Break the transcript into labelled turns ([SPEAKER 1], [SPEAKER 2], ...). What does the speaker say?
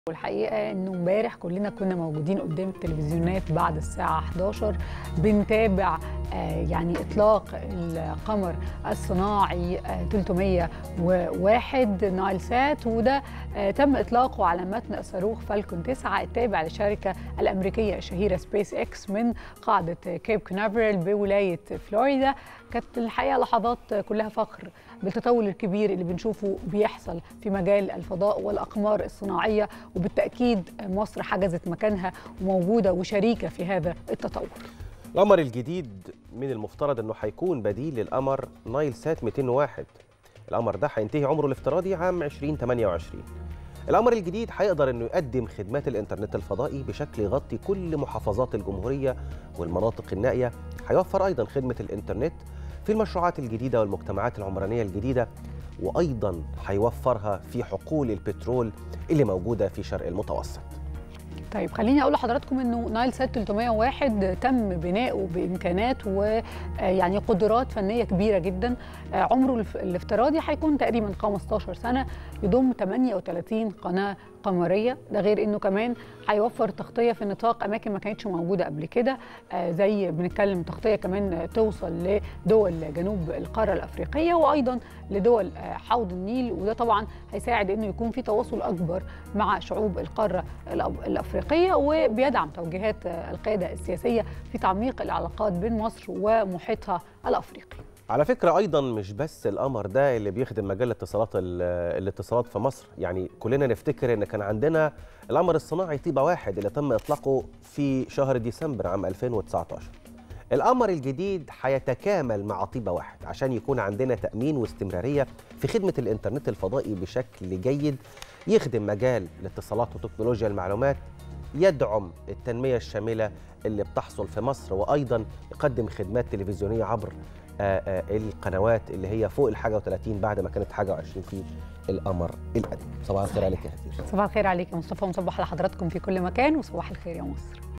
[SPEAKER 1] والحقيقه انه امبارح كلنا كنا موجودين قدام التلفزيونات بعد الساعه 11 بنتابع آه، يعني اطلاق القمر الصناعي آه، 301 نايل سات وده آه، تم اطلاقه على متن صاروخ فالكون 9 التابع للشركه الامريكيه الشهيره سبيس اكس من قاعده كيب كنافرال بولايه فلوريدا كانت الحقيقه لحظات كلها فخر بالتطور الكبير اللي بنشوفه بيحصل في مجال الفضاء والاقمار الصناعيه وبالتاكيد مصر حجزت مكانها وموجوده وشريكه في هذا التطور.
[SPEAKER 2] القمر الجديد من المفترض انه هيكون بديل للقمر نايل سات 201 القمر ده هينتهي عمره الافتراضي عام 2028 القمر الجديد هيقدر انه يقدم خدمات الانترنت الفضائي بشكل يغطي كل محافظات الجمهوريه والمناطق النائيه هيوفر ايضا خدمه الانترنت في المشروعات الجديده والمجتمعات العمرانيه الجديده وايضا هيوفرها في حقول البترول اللي موجوده في شرق المتوسط
[SPEAKER 1] طيب خليني اقول لحضراتكم انه نايل سات 301 تم بناؤه بامكانات ويعني قدرات فنيه كبيره جدا عمره الف- الافتراضي هيكون تقريبا 15 سنه يضم 38 قناه قمريه ده غير انه كمان هيوفر تغطيه في نطاق اماكن ما كانتش موجوده قبل كده آه، زي بنتكلم تغطيه كمان توصل لدول جنوب القاره الافريقيه وايضا لدول آه، حوض النيل وده طبعا هيساعد انه يكون في تواصل اكبر مع شعوب القاره الأب- الافريقيه وبيدعم توجيهات آه، القياده السياسيه في تعميق العلاقات بين مصر ومحيطها الافريقي
[SPEAKER 2] على فكرة أيضا مش بس القمر ده اللي بيخدم مجال الاتصالات ال- الاتصالات في مصر يعني كلنا نفتكر إن كان عندنا القمر الصناعي طيبة واحد اللي تم إطلاقه في شهر ديسمبر عام 2019 القمر الجديد هيتكامل مع طيبة واحد عشان يكون عندنا تأمين واستمرارية في خدمة الإنترنت الفضائي بشكل جيد يخدم مجال الاتصالات وتكنولوجيا المعلومات يدعم التنمية الشاملة اللي بتحصل في مصر وأيضا يقدم خدمات تلفزيونية عبر آه، آه، القنوات اللي هي فوق الحاجة و30 بعد ما كانت حاجة و20 في القمر القديم صباح الخير عليك يا هدير
[SPEAKER 1] صباح الخير عليك يا مصطفى ومصبح على حضراتكم في كل مكان وصباح الخير يا مصر